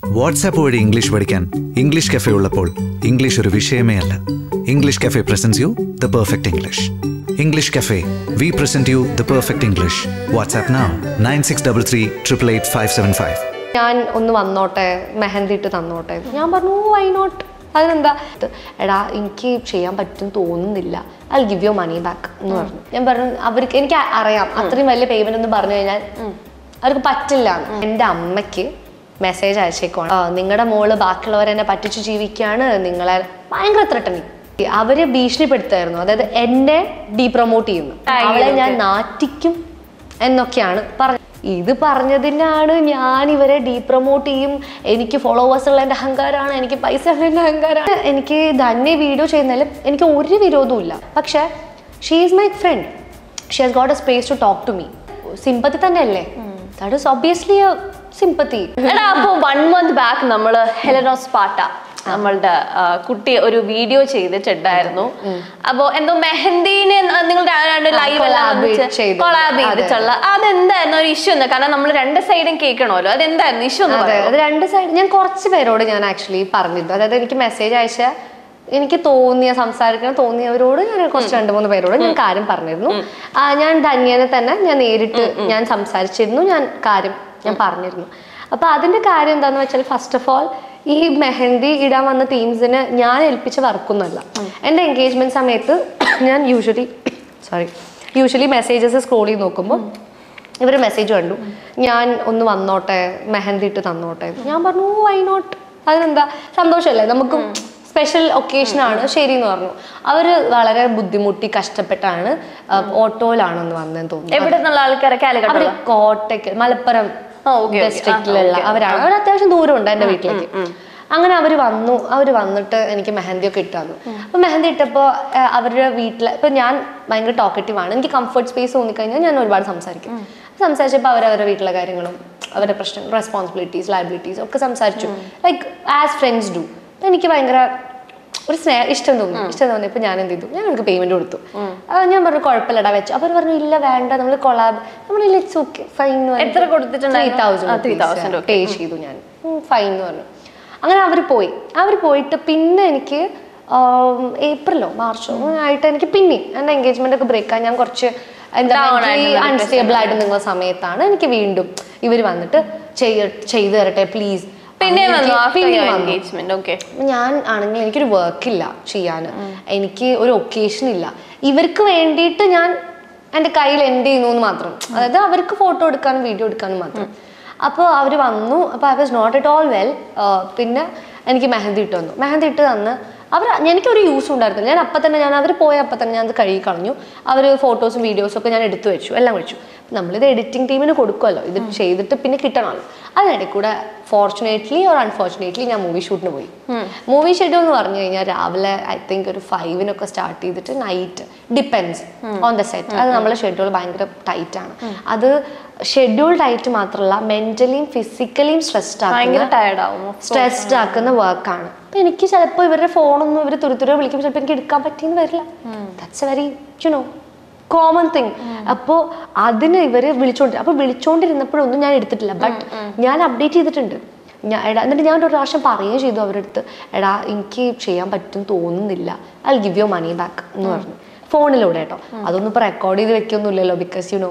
WhatsApp വഴി English പഠിക്കാൻ English cafe ഉള്ളപ്പോൾ ഇംഗ്ലീഷ് ഒരു വിഷയമേ അല്ല English cafe presence you the perfect English English cafe we present you the perfect English WhatsApp now nine six double three triple eight five seven five ഞാൻ ഒന്ന് വന്നോട്ടെ മെഹന്തി ഇട്ട് തന്നോട്ടെ ഞാൻ പറഞ്ഞു വൈ നോട്ട് അതിനെന്താ ഇത്, എടാ എനിക്ക് ചെയ്യാൻ പറ്റും തോന്നുന്നില്ല I give you money back എന്ന് പറഞ്ഞു ഞാൻ പറഞ്ഞു അവർക്ക് എനിക്ക് അ- അറിയാം അത്രയും വലിയ പേയ്മെന്റ് എന്ന് പറഞ്ഞു കഴിഞ്ഞാൽ അവർക്ക് പറ്റില്ല എന്ന്. എൻ്റെ അമ്മയ്ക്ക് മെസ്സേജ് അയച്ചേക്കുവാണ് നിങ്ങളുടെ മോള് ബാക്കിയുള്ളവരെന്നെ പറ്റിച്ച് ജീവിക്കുകയാണ് നിങ്ങളെ ഭയങ്കര ത്രട്ടനിങ് അവര് ഭീഷണിപ്പെടുത്തായിരുന്നു അതായത് എന്നെ ഡീപ്രൊമോട്ട് ചെയ്യുന്നു അവളെ ഞാൻ നാറ്റിക്കും എന്നൊക്കെയാണ് പറഞ്ഞത് ഇത് പറഞ്ഞതിനാണ് ഞാൻ ഇവരെ ഡീപ്രൊമോട്ട് ചെയ്യും എനിക്ക് ഫോളോവേഴ്സ് ഉള്ള എൻ്റെ അഹങ്കാരമാണ് എനിക്ക് പൈസ ഉള്ള എൻ്റെ അഹങ്കാരമാണ് എനിക്ക് ധന്യ വീഡിയോ ചെയ്യുന്നതിലും എനിക്ക് ഒരു വിരോധവും ഇല്ല പക്ഷേ she is my friend she has got a space to talk to me sympathy തന്നെ അല്ലേ that is obviously a sympathy എടാ അപ്പൊ വൺ മന്ത് ബാക്ക് നമ്മള് ഹെലനോസ് പാട്ട നമ്മളുടെ ആ, കുട്ടി ഒരു വീഡിയോ ചെയ്തിട്ടുണ്ടായിരുന്നു അപ്പൊ എന്തോ മെഹന്ദീനെ നിങ്ങൾ ലൈവ് collaborate ചെയ്തു. കൊളാബ് അതെ. ചെയ്തിട്ടുള്ള അതെന്തായിരുന്നു ഒരു ഇഷ്യൂ എന്ന് കാരണം നമ്മൾ രണ്ട് സൈഡും കേൾക്കണമല്ലോ അതെന്തായിരുന്നു ഇഷ്യൂ എന്ന് അതെ പറയുന്നത് അത് രണ്ട് സൈഡ് ഞാൻ കുറച്ച് പേരോട് ഞാൻ ആക്ച്വലി പറഞ്ഞിരുന്നു അതായത് എനിക്ക് മെസ്സേജ് അയച്ച എനിക്ക് തോന്നിയ സംസാരിക്കണം തോന്നിയവരോട് ഞാൻ കുറച്ച് രണ്ട് മൂന്ന് പേരോട് ഞാൻ കാര്യം പറഞ്ഞിരുന്നു ആ, ഞാൻ ധന്യനെ തന്നെ ഞാൻ നേരിട്ട് ഞാൻ സംസാരിച്ചിരുന്നു ഞാൻ കാര്യം ഞാൻ പറഞ്ഞിരുന്നു അപ്പൊ അതിന്റെ കാര്യം എന്താന്ന് വെച്ചാൽ ഫസ്റ്റ് ഓഫ് ഓൾ ഈ മെഹന്തി ഇടാൻ വന്ന ടീംസിന് ഞാൻ ഏൽപ്പിച്ച വർക്കൊന്നുമല്ല എൻ്റെ എൻഗേജ്മെന്റ് സമയത്ത് ഞാൻ usually sorry usually messages scroll ചെയ്ത് നോക്കുമ്പോൾ ഇവർ മെസ്സേജ് കണ്ടു ഞാൻ ഒന്ന് വന്നോട്ടെ മെഹന്തി ഇട്ട് തന്നോട്ടെ ഞാൻ പറഞ്ഞു വൈ നോട്ട് അതിനെന്താ സന്തോഷമല്ലേ നമുക്കും സ്പെഷ്യൽ ഒക്കേഷൻ ആണ് ശരി എന്ന് പറഞ്ഞു അവർ വളരെ ബുദ്ധിമുട്ടി കഷ്ടപ്പെട്ടാണ് ഓട്ടോയിലാണെന്ന് വന്നതെന്ന് തോന്നുന്നു എവിടെ നിന്നുള്ള ആൾക്കാരെ അവര് കാലിക്കട്ടുള്ള കോട്ടയ്ക്ക് മലപ്പുറം ആ, okay, okay. ഡിസ്ട്രിക്റ്റിലുള്ള അവരാണ് അവർ അത്യാവശ്യം ദൂരമുണ്ട് എൻ്റെ വീട്ടിലേക്ക് അങ്ങനെ അവർ വന്നു അവർ വന്നിട്ട് എനിക്ക് മെഹന്തി ഒക്കെ ഇട്ടു തന്നു അപ്പൊ മെഹന്തി ഇട്ടപ്പോൾ അവരുടെ വീട്ടിൽ ഇപ്പൊ ഞാൻ ഭയങ്കര ടോക്കറ്റീവ് ആണ് എനിക്ക് കംഫർട്ട് സ്പേസ് തോന്നിക്കഴിഞ്ഞാൽ ഞാൻ ഒരുപാട് സംസാരിക്കും സംസാരിച്ചപ്പോൾ അവർ അവരുടെ വീട്ടിലെ കാര്യങ്ങളും അവരുടെ പ്രശ്നം റെസ്പോൺസിബിലിറ്റീസ് ലയബിലിറ്റീസ് ഒക്കെ സംസാരിച്ചു ലൈക്ക് ആസ് ഫ്രണ്ട്സ് ഡു എനിക്ക് ഭയങ്കര ഒരു സ്നേഹ ഇഷ്ടം തോന്നി ഇഷ്ടം തോന്നി ഇപ്പൊ ഞാൻ എന്ത് ചെയ്തു ഞാൻ അവർക്ക് പേയ്മെന്റ് കൊടുത്തു ആ, ഞാൻ പറഞ്ഞു കുഴപ്പമില്ലടാ വെച്ചു അവർ പറഞ്ഞു ഇല്ല വേണ്ട നമ്മൾ കൊളാബ് നമ്മൾ ഇറ്റ്സ് ഓക്കെ ഫൈൻ എത്ര കൊടുത്തിട്ടുണ്ടായിരുന്നു? ആ, 3,000 പേ ചെയ്തു ഞാൻ ഫൈൻ എന്ന് പറഞ്ഞു അങ്ങനെ അവർ പോയി അവർ പോയിട്ട് പിന്നെ എനിക്ക് ആം, ഏപ്രിലോ മാർച്ചോ ആയിട്ട് എനിക്ക് പിന്നെ എൻ്റെ എൻഗേജ്മെന്റ് ഒക്കെ ബ്രേക്ക് ആയി ഞാൻ കുറച്ച് എന്താ Down ആയിട്ടുള്ള അൺസ്റ്റേബിൾ ആയിട്ട് നിന്ന സമയത്താണ് എനിക്ക് വീണ്ടും ഇവർ വന്നിട്ട് ചെയ്യ ചെയ്തു തരട്ടെ പ്ലീസ് പിന്നെ വന്നു ആഫ്റ്റർ പിന്നെ വന്നു എൻഗേജ്മെന്റ് ഓക്കെ ഞാൻ ആണെങ്കിൽ എനിക്കൊരു വർക്കില്ല ചെയ്യാൻ എനിക്ക് ഒരു ഒക്കേഷൻ ഇല്ല ഇവർക്ക് വേണ്ടിയിട്ട് ഞാൻ എൻ്റെ കയ്യിൽ എൻഡ് ചെയ്യുന്നു എന്ന് മാത്രം അതായത് അവർക്ക് ഫോട്ടോ എടുക്കാനും വീഡിയോ എടുക്കാനും മാത്രം അപ്പോൾ അവർ വന്നു അപ്പോൾ I was not at all well പിന്നെ എനിക്ക് മെഹന്തി ഇട്ട് തന്നു മെഹന്തി ഇട്ട് തന്ന് അവർ എനിക്കൊരു യൂസ് ഉണ്ടായിരുന്നില്ല ഞാൻ അപ്പം തന്നെ ഞാൻ അവർ പോയ അപ്പം തന്നെ ഞാൻ അത് കഴുകി കളഞ്ഞു അവർ ഫോട്ടോസും വീഡിയോസും ഒക്കെ ഞാൻ എടുത്തു വെച്ചു എല്ലാം വെച്ചു നമ്മളിത് എഡിറ്റിംഗ് ടീമിന് കൊടുക്കുമല്ലോ ഇത് ചെയ്തിട്ട് പിന്നെ കിട്ടണമല്ലോ അതിനിടയിൽ കൂടെ ഫോർച്ചുനേറ്റ്ലി ഓർ അൺഫോർച്ചുനേറ്റ്ലി ഞാൻ മൂവി ഷൂട്ടിന് പോയി മൂവി ഷെഡ്യൂൾ എന്ന് പറഞ്ഞു കഴിഞ്ഞാൽ രാവിലെ ഐ തിങ്ക് ഒരു ഫൈവിനൊക്കെ സ്റ്റാർട്ട് ചെയ്തിട്ട് night depends on the set അത് നമ്മളെ ഷെഡ്യൂൾ ഭയങ്കര ടൈറ്റ് ആണ് അത് ഷെഡ്യൂൾ ടൈറ്റ് മാത്രമല്ല മെന്റലിയും ഫിസിക്കലിയും സ്ട്രെസ്ഡ് ഭയങ്കര ആക്കുന്ന ടയർഡ് ആവും സ്ട്രെസ്ഡ് ആക്കുന്ന വർക്കാണ് അപ്പൊ എനിക്ക് ചിലപ്പോൾ ഇവരുടെ ഫോണൊന്നും ഇവർ തുരുത്തുര വിളിക്കുമ്പോൾ ചിലപ്പോൾ എനിക്ക് എടുക്കാൻ പറ്റിയെന്ന് വരില്ല that's a very you know common thing അപ്പോൾ അതിന് ഇവര് വിളിച്ചോണ്ട് അപ്പൊ വിളിച്ചോണ്ടിരുന്നപ്പോഴൊന്നും ഞാൻ എടുത്തിട്ടില്ല ബട്ട് ഞാൻ അപ്ഡേറ്റ് ചെയ്തിട്ടുണ്ട് ഞാൻ എടാ എന്നിട്ട് ഞാൻ ഒരു പ്രാവശ്യം പറയുകയും ചെയ്തു അവരുടെ അടുത്ത് എടാ എനിക്ക് ചെയ്യാൻ പറ്റും തോന്നുന്നില്ല I give you money back എന്ന് പറഞ്ഞു ഫോണിലൂടെ കേട്ടോ അതൊന്നും ഇപ്പൊ റെക്കോർഡ് ചെയ്ത് വെക്കൊന്നുമില്ലല്ലോ ബിക്കോസ് യു നോ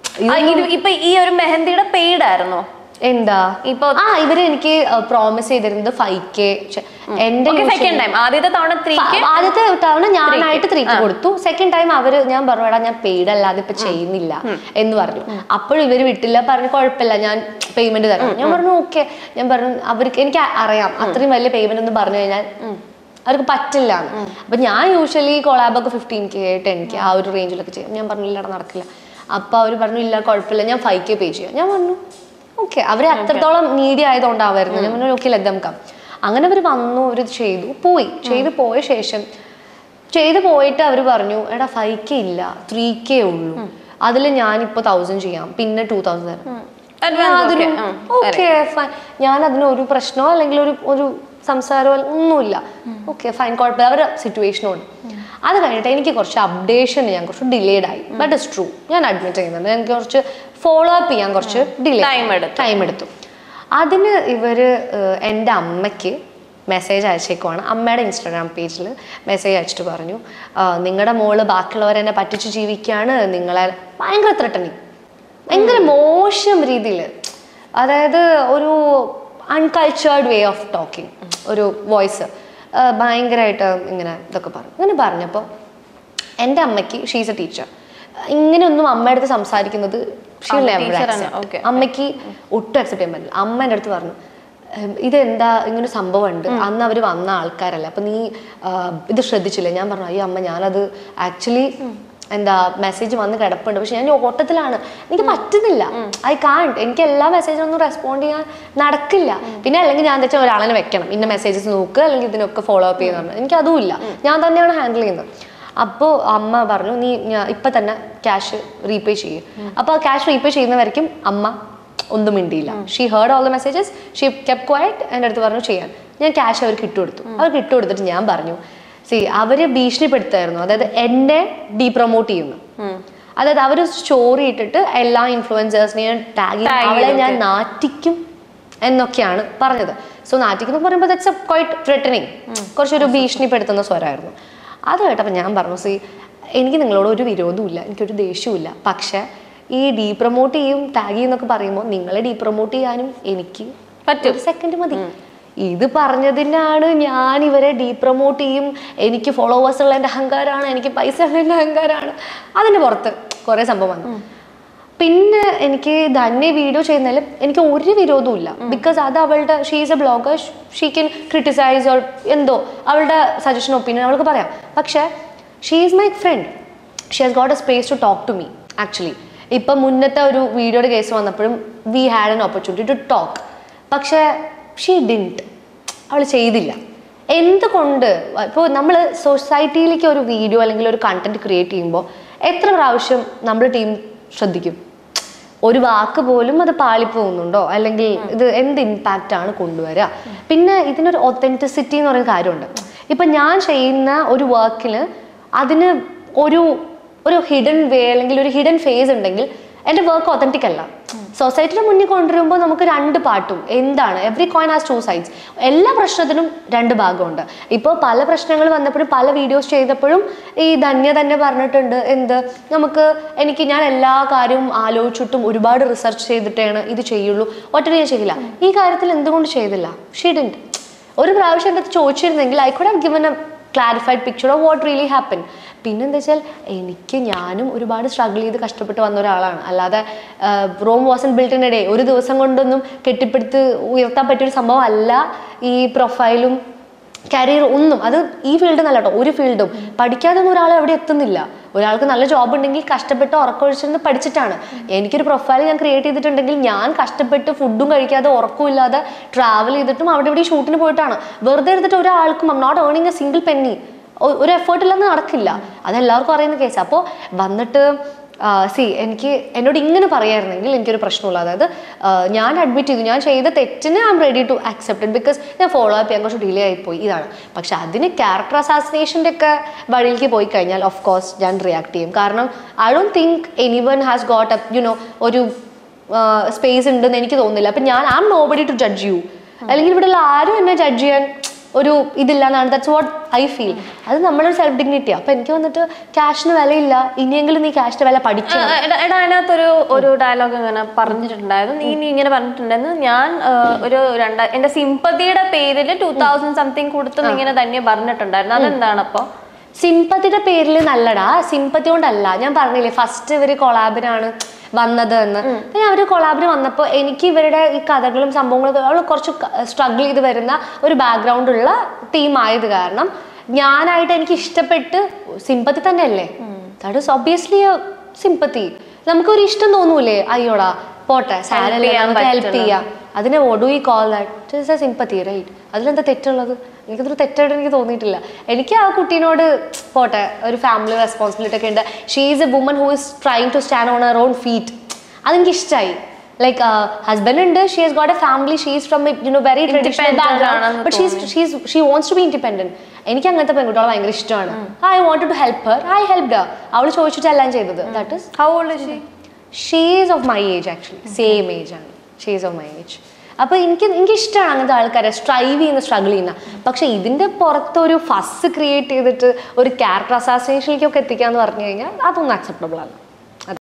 ഇപ്പൊ ഈ ഒരു മെഹന്തിയുടെ പെയ്ഡ് ആയിരുന്നോ എന്താ ഇപ്പൊ ആ ഇവര് എനിക്ക് പ്രോമിസ് ചെയ്തിരുന്നത് ഫൈവ് കെ എന്റെ സെക്കൻഡ് ടൈം ആദ്യത്തെ തവണ ത്രീക്ക് ഫ- ആദ്യത്തെ തവണ ഞാനായിട്ട് ത്രീക്ക് കൊടുത്തു സെക്കൻഡ് ടൈം അവര് ഞാൻ പറഞ്ഞു എടാ ഞാൻ പെയ്ഡ് അല്ലാതെ ഇപ്പൊ ചെയ്യുന്നില്ല എന്ന് പറഞ്ഞു അപ്പോഴും ഇവര് വിട്ടില്ല പറഞ്ഞു കുഴപ്പമില്ല ഞാൻ പേയ്മെന്റ് തരാം ഞാൻ പറഞ്ഞു ഓക്കെ ഞാൻ പറഞ്ഞു അവർക്ക് എനിക്ക് അ- അറിയാം അത്രയും വലിയ പേയ്മെന്റ് എന്ന് പറഞ്ഞു കഴിഞ്ഞാൽ അവർക്ക് പറ്റില്ല എന്ന്. അപ്പൊ ഞാൻ യൂഷ്വലി കൊളാബൊക്കെ ഫിഫ്റ്റീൻ കെ ടെൻ കെ ആ ഒരു റേഞ്ചിലൊക്കെ ചെയ്യും ഞാൻ പറഞ്ഞു ഇല്ലടാ നടക്കില്ല അപ്പൊ അവര് പറഞ്ഞു ഇല്ല കുഴപ്പമില്ല ഞാൻ ഫൈവ് കെ പേ ചെയ്യാം ഞാൻ പറഞ്ഞു ഓക്കെ അവര് അത്രത്തോളം നീഡി ആയതുകൊണ്ടാവായിരുന്നു ഞാൻ പറഞ്ഞു ഓക്കെ ലതം കം അങ്ങനെ അവർ വന്നു അവർ ചെയ്തു പോയി ചെയ്തു പോയ ശേഷം ചെയ്തു പോയിട്ട് അവർ പറഞ്ഞു എടാ ഫൈവ് കെ ഇല്ല ത്രീ കെ ഉള്ളൂ അതിൽ ഞാനിപ്പോ തൗസൻഡ് ചെയ്യാം പിന്നെ ടൂ തൗസൻഡ് തരാം Advance okay. ഉം. ഓക്കെ ഫൈൻ ഞാൻ അതിന് ഒരു പ്രശ്നമോ അല്ലെങ്കിൽ ഒരു ഒരു സംസാരമോ ഒന്നുമില്ല ഓക്കെ ഫൈൻ കുഴപ്പമില്ല അവരുടെ സിറ്റുവേഷനുണ്ട് അത് കഴിഞ്ഞിട്ട് എനിക്ക് കുറച്ച് അപ്ഡേഷൻ ഞാൻ കുറച്ച് ഡിലേഡ് ആയി ബട്ട് ഇസ് ട്രൂ ഞാൻ അഡ്മിറ്റ് ചെയ്യുന്നുണ്ട് എനിക്ക് കുറച്ച് ഫോളോ അപ്പ് ചെയ്യാൻ കുറച്ച് ഡിലേ Time എടുത്തു. ടൈം എടുത്തു അതിന് ഇവർ എൻ്റെ അമ്മയ്ക്ക് മെസ്സേജ് അയച്ചേക്കുവാണ് അമ്മയുടെ ഇൻസ്റ്റാഗ്രാം പേജിൽ മെസ്സേജ് അയച്ചിട്ട് പറഞ്ഞു നിങ്ങളുടെ മോള് ബാക്കിയുള്ളവരെന്നെ പറ്റിച്ച് ജീവിക്കുകയാണ് നിങ്ങളെ ഭയങ്കര ത്രട്ടനിങ് ഭയങ്കര മോശം രീതിയിൽ അതായത് ഒരു അൺകൾച്ചേർഡ് വേ ഓഫ് ടോക്കിംഗ് ഒരു വോയിസ് ഭയങ്കരമായിട്ട് ഇങ്ങനെ ഇതൊക്കെ പറഞ്ഞു അങ്ങനെ പറഞ്ഞപ്പോൾ എൻ്റെ അമ്മയ്ക്ക് ഷീസ് എ ടീച്ചർ ഇങ്ങനെയൊന്നും അമ്മയുടെ അടുത്ത് സംസാരിക്കുന്നത് she will ആ, never teacher ആണ്, accept. okay. അമ്മയ്ക്ക് ഒട്ടും അക്സെപ്റ്റ് ചെയ്യാൻ പറ്റില്ല അമ്മ എൻ്റെ അടുത്ത് പറഞ്ഞു "ഉം, ഇതെന്താ ഇങ്ങനെ ഒരു സംഭവം ഉണ്ട് അന്ന് അവർ വന്ന ആൾക്കാരല്ല അപ്പൊ നീ ആ, ഇത് ശ്രദ്ധിച്ചില്ല ഞാൻ പറഞ്ഞു അയ്യോ അമ്മ ഞാനത് ആക്ച്വലി എന്താ മെസ്സേജ് വന്ന് കിടപ്പുണ്ട് പക്ഷെ ഞാൻ ഓട്ടത്തിലാണ് എനിക്ക് പറ്റുന്നില്ല ഐ കാണ്ട് എനിക്ക് എല്ലാ മെസ്സേജിനൊന്നും റെസ്പോണ്ട് ചെയ്യാൻ നടക്കില്ല പിന്നെ അല്ലെങ്കിൽ ഞാൻ എന്താ വെച്ചാൽ ഒരാളെ വെക്കണം ഇന്ന മെസ്സേജസ് നോക്കുക അല്ലെങ്കിൽ ഇതിനൊക്കെ ഫോളോ അപ്പ് ചെയ്യുന്നുണ്ട് എനിക്ക് അതുമില്ല ഞാൻ തന്നെയാണ് ഹാൻഡിൽ ചെയ്യുന്നത് അപ്പോൾ അമ്മ പറഞ്ഞു നീ ഞാ- ഇപ്പൊ തന്നെ ക്യാഷ് റീപേ ചെയ്യും അപ്പോൾ ആ ക്യാഷ് റീപേ ചെയ്യുന്നവരേക്കും അമ്മ ഒന്നും മിണ്ടിയില്ല she heard all the messages she kept quiet എൻ്റെ അടുത്ത് പറഞ്ഞു ചെയ്യാൻ ഞാൻ ക്യാഷ് അവർക്ക് ഇട്ടുകൊടുത്തു അവർക്ക് ഇട്ടുകൊടുത്തിട്ട് ഞാൻ പറഞ്ഞു സി അവര് ഭീഷണിപ്പെടുത്തായിരുന്നു അതായത് എന്നെ ഡീപ്രൊമോട്ട് ചെയ്യുന്നു അതായത് അവർ സ്റ്റോറി ഇട്ടിട്ട് എല്ലാ ഇൻഫ്ലുവൻസേഴ്സിനെയും ടാഗ് Tag അവളെ ചെയ്തു, ഞാൻ നാറ്റിക്കും എന്നൊക്കെയാണ് പറഞ്ഞത് സോ നാറ്റിക്കുന്നു പറയുമ്പോൾ ദറ്റ്സ് എ ക്വൈറ്റ് ത്രെട്ടനിങ് കുറച്ചൊരു ഭീഷണിപ്പെടുത്തുന്ന സ്വരമായിരുന്നു അത് കേട്ടപ്പോൾ ഞാൻ പറഞ്ഞു സി എനിക്ക് നിങ്ങളോട് ഒരു വിരോധവും ഇല്ല എനിക്കൊരു ദേഷ്യവും ഇല്ല പക്ഷേ ഈ ഡീപ്രൊമോട്ട് ചെയ്യും ടാഗ് ചെയ്യുന്നൊക്കെ പറയുമ്പോൾ നിങ്ങളെ ഡീപ്രൊമോട്ട് ചെയ്യാനും എനിക്ക് പറ്റും. ഒരു സെക്കൻഡ് മതി ഇത് പറഞ്ഞതിനാണ് ഞാൻ ഇവരെ ഡീപ്രൊമോട്ട് ചെയ്യും എനിക്ക് ഫോളോവേഴ്സ് ഉള്ളതിൻ്റെ അഹങ്കാരമാണ് എനിക്ക് പൈസ ഉള്ളതിൻ്റെ അഹങ്കാരമാണ് അതിൻ്റെ പുറത്ത് കുറേ സംഭവം വന്നു പിന്നെ എനിക്ക് ധന്യ വീഡിയോ ചെയ്യുന്നതിൽ എനിക്ക് ഒരു വിരോധവും ഇല്ല ബിക്കോസ് അത് അവളുടെ she's a blogger she can criticize or എന്തോ അവളുടെ സജഷൻ ഒപ്പീനിയൻ അവൾക്ക് പറയാം പക്ഷേ she is my friend she has got a space to talk to me actually ഇപ്പം മുന്നത്തെ ഒരു വീഡിയോയുടെ കേസ് വന്നപ്പോഴും we had an opportunity to talk പക്ഷേ ഷീ ഡിൻറ്റ് അവൾ ചെയ്തില്ല എന്തുകൊണ്ട് ഇപ്പോൾ നമ്മൾ സൊസൈറ്റിയിലേക്ക് ഒരു വീഡിയോ അല്ലെങ്കിൽ ഒരു കണ്ടന്റ് ക്രിയേറ്റ് ചെയ്യുമ്പോൾ എത്ര പ്രാവശ്യം നമ്മൾ ടീം ശ്രദ്ധിക്കും ഒരു വാക്ക് പോലും അത് പാളിപ്പോകുന്നുണ്ടോ അല്ലെങ്കിൽ ഇത് എന്ത് ഇമ്പാക്റ്റ് ആണ് കൊണ്ടുവരിക പിന്നെ ഇതിനൊരു ഒത്തൻറ്റിസിറ്റി എന്ന് പറയുന്ന കാര്യമുണ്ട് ഇപ്പം ഞാൻ ചെയ്യുന്ന ഒരു വർക്കിന് അതിന് ഒരു ഒരു ഹിഡൻ വേ അല്ലെങ്കിൽ ഒരു ഹിഡൻ ഫേസ് ഉണ്ടെങ്കിൽ എൻ്റെ വർക്ക് ഒത്തൻറ്റിക് അല്ല സൊസൈറ്റിയുടെ മുന്നിൽ കൊണ്ടുവരുമ്പോൾ നമുക്ക് രണ്ട് പാട്ടും എന്താണ് every coin has two sides എല്ലാ പ്രശ്നത്തിനും രണ്ട് ഭാഗമുണ്ട് ഇപ്പോൾ പല പ്രശ്നങ്ങൾ വന്നപ്പോഴും പല വീഡിയോസ് ചെയ്തപ്പോഴും ഈ ധന്യ തന്നെ പറഞ്ഞിട്ടുണ്ട് എന്ത് നമുക്ക് എനിക്ക് ഞാൻ എല്ലാ കാര്യവും ആലോചിച്ചിട്ടും ഒരുപാട് റിസർച്ച് ചെയ്തിട്ടാണ് ഇത് ചെയ്യുള്ളൂ ഒറ്റ ഞാൻ ചെയ്യില്ല ഈ കാര്യത്തിൽ എന്തുകൊണ്ട് ചെയ്തില്ല ഷീഡിൻറ്റ് ഒരു പ്രാവശ്യം എൻ്റെ അടുത്ത് ചോദിച്ചിരുന്നെങ്കിൽ I could have given a clarified picture of what really happen പിന്നെന്താ വെച്ചാൽ എനിക്ക് ഞാനും ഒരുപാട് സ്ട്രഗിൾ ചെയ്ത് കഷ്ടപ്പെട്ട് വന്ന ഒരാളാണ് അല്ലാതെ Rome wasn't built in a day ഒരു ദിവസം കൊണ്ടൊന്നും കെട്ടിപ്പടുത്ത് ഉയർത്താൻ പറ്റിയൊരു സംഭവം അല്ല ഈ പ്രൊഫൈലും കരിയർ ഒന്നും അത് ഈ ഫീൽഡ് നല്ല കേട്ടോ ഒരു ഫീൽഡും പഠിക്കാതൊന്നും ഒരാൾ എവിടെ എത്തുന്നില്ല ഒരാൾക്ക് നല്ല ജോബ് ഉണ്ടെങ്കിൽ കഷ്ടപ്പെട്ട് ഉറക്കമൊഴിച്ചിരുന്ന് പഠിച്ചിട്ടാണ് എനിക്കൊരു പ്രൊഫൈൽ ഞാൻ ക്രിയേറ്റ് ചെയ്തിട്ടുണ്ടെങ്കിൽ ഞാൻ കഷ്ടപ്പെട്ട് ഫുഡും കഴിക്കാതെ ഉറക്കമില്ലാതെ ട്രാവൽ ചെയ്തിട്ടും അവിടെ ഇവിടെ ഷൂട്ടിന് പോയിട്ടാണ് വെറുതെ ഇരുന്നിട്ട് ഒരാൾക്കും I'm not earning a single penny ഒരു എഫേർട്ട് ഇല്ലാന്ന് നടക്കില്ല അതെല്ലാവർക്കും അറിയുന്ന കേസ് അപ്പോൾ വന്നിട്ട് സി എനിക്ക് എന്നോട് ഇങ്ങനെ പറയായിരുന്നെങ്കിൽ എനിക്കൊരു പ്രശ്നമുള്ള അതായത് ആ, ഞാൻ അഡ്മിറ്റ് ചെയ്തു ഞാൻ ചെയ്ത തെറ്റിന് I am ready to accept because ഞാൻ ഫോളോ അപ്പ് ചെയ്യാൻ കുറച്ച് ഡിലേ ആയിപ്പോയി ഇതാണ് പക്ഷെ അതിന് ക്യാരക്ടർ അസാസിനേഷൻ്റെ ഒക്കെ വഴിയിലേക്ക് പോയി കഴിഞ്ഞാൽ ഓഫ് കോഴ്സ് ഞാൻ റിയാക്ട് ചെയ്യും കാരണം I don't think any one has got up you know ഒരു സ്പേസ് ഉണ്ടെന്ന് എനിക്ക് തോന്നുന്നില്ല അപ്പം ഞാൻ am nobody to judge you അല്ലെങ്കിൽ ഇവിടെ ഉള്ള ആരും എന്നെ ജഡ്ജ് ചെയ്യാൻ ഒരു ഇതില്ല എന്നാണ് ദാറ്റ്സ് വാട്ട് ഐ ഫീൽ അത് നമ്മുടെ സെൽഫ് ഡിഗ്നിറ്റിയാണ് അപ്പം എനിക്ക് വന്നിട്ട് ക്യാഷിന് വിലയില്ല ഇനിയെങ്കിലും നീ ക്യാഷിന്റെ വില പഠിക്കണം ആ, എടാ എടാ, അതിനകത്തൊരു ഒരു ഡയലോഗ് ഇങ്ങനെ പറഞ്ഞിട്ടുണ്ടായിരുന്നു നീ നീ ഇങ്ങനെ പറഞ്ഞിട്ടുണ്ടായിരുന്നു ഞാൻ ആ, ഒരു രണ്ട എന്റെ സിമ്പതിയുടെ പേരിൽ ടൂ തൗസൻഡ് സംതിങ് കൊടുത്തു ഇങ്ങനെ തന്നെ പറഞ്ഞിട്ടുണ്ടായിരുന്നു അതെന്താണ് അപ്പൊ സിമ്പത്തിയുടെ പേരിൽ നല്ലടാ സിമ്പത്തി കൊണ്ടല്ല ഞാൻ പറഞ്ഞില്ലേ ഫസ്റ്റ് ഇവര് കൊളാബിനാണ് വന്നത് എന്ന് പിന്നെ അവര് കൊളാബിന് വന്നപ്പോൾ എനിക്ക് ഇവരുടെ ഈ കഥകളും സംഭവങ്ങളൊക്കെ അവൾ കുറച്ച് സ്ട്രഗിൾ ചെയ്ത് വരുന്ന ഒരു ബാക്ക്ഗ്രൗണ്ട് ഉള്ള ടീം ആയത് കാരണം ഞാനായിട്ട് എനിക്ക് ഇഷ്ടപ്പെട്ട് സിമ്പത്തി തന്നെ അല്ലേ ദാറ്റ് ഇസ് ഒബ്വിയസ്ലി സിമ്പത്തി നമുക്കൊരു ഇഷ്ടം തോന്നൂലേ അയ്യോടാ പോട്ടെ സാരല്ല ചെയ്യാൻ നമുക്ക് ഹെൽപ്പ് പറ്റുന്നത്. ചെയ്യാം അതിനെ ഒടു ഈ call that is a sympathy right അതിലെന്താ തെറ്റുള്ളത് എനിക്കതൊരു തെറ്റായിട്ട് എനിക്ക് തോന്നിയിട്ടില്ല എനിക്ക് ആ കുട്ടീനോട് പോട്ടെ ഒരു ഫാമിലി റെസ്പോൺസിബിലിറ്റി ഒക്കെ ഉണ്ട് she is a woman who is trying to stand on her own feet അതെനിക്ക് ഇഷ്ടമായി ലൈക്ക് ഹസ്ബൻഡ് ഉണ്ട് she has got a family she is from you know very traditional Independent background ആണെന്ന് but she's she's she wants to be independent എനിക്ക് അങ്ങനത്തെ പെൺകുട്ടികളെ ഭയങ്കര ഇഷ്ടമാണ് I want to help her I help her അവൾ ചോദിച്ചിട്ട് എല്ലാം ചെയ്തത് that is how old she she is of my age actually same age ആണ് she is of my age അപ്പൊ എനിക്ക് എനിക്ക് ഇഷ്ടമാണ് അങ്ങനത്തെ ആൾക്കാരെ സ്ട്രൈവ് ചെയ്യുന്ന സ്ട്രഗിൾ ചെയ്യുന്ന പക്ഷെ ഇതിന്റെ പുറത്തൊരു ഫസ് ക്രിയേറ്റ് ചെയ്തിട്ട് ഒരു ക്യാരക്ടർ അസാസിനേഷനിലേക്കൊക്കെ എത്തിക്കാന്ന് പറഞ്ഞു കഴിഞ്ഞാൽ അതൊന്നും അക്സെപ്റ്റബിൾ അല്ല